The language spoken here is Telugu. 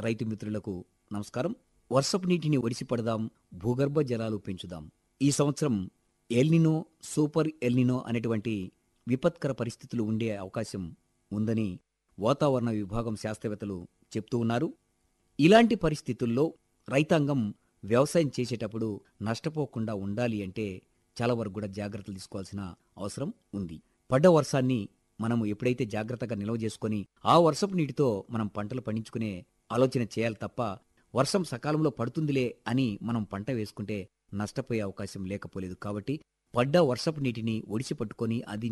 రైతు మిత్రులకు నమస్కారం వర్షపు నీటిని ఒడిసి పడదాం భూగర్భ జలాలు పెంచుదాం ఈ సంవత్సరం ఎల్నినో సూపర్ ఎల్నినో అనేటువంటి విపత్కర పరిస్థితులు ఉండే అవకాశం ఉందని వాతావరణ విభాగం శాస్త్రవేత్తలు చెప్తూ ఉన్నారు ఇలాంటి పరిస్థితుల్లో రైతాంగం వ్యవసాయం చేసేటప్పుడు నష్టపోకుండా ఉండాలి అంటే చాలా వరకు కూడా జాగ్రత్తలు తీసుకోవాల్సిన అవసరం ఉంది పడ్డ వర్షాన్ని మనము ఎప్పుడైతే జాగ్రత్తగా నిల్వ చేసుకొని ఆ వర్షపు నీటితో మనం పంటలు పండించుకునే ఆలోచన చేయాలి తప్ప వర్షం సకాలంలో పడుతుందిలే అని మనం పంట వేసుకుంటే నష్టపోయే అవకాశం లేకపోలేదు కాబట్టి పడ్డ వర్షపు నీటిని ఒడిసి పట్టుకొని అది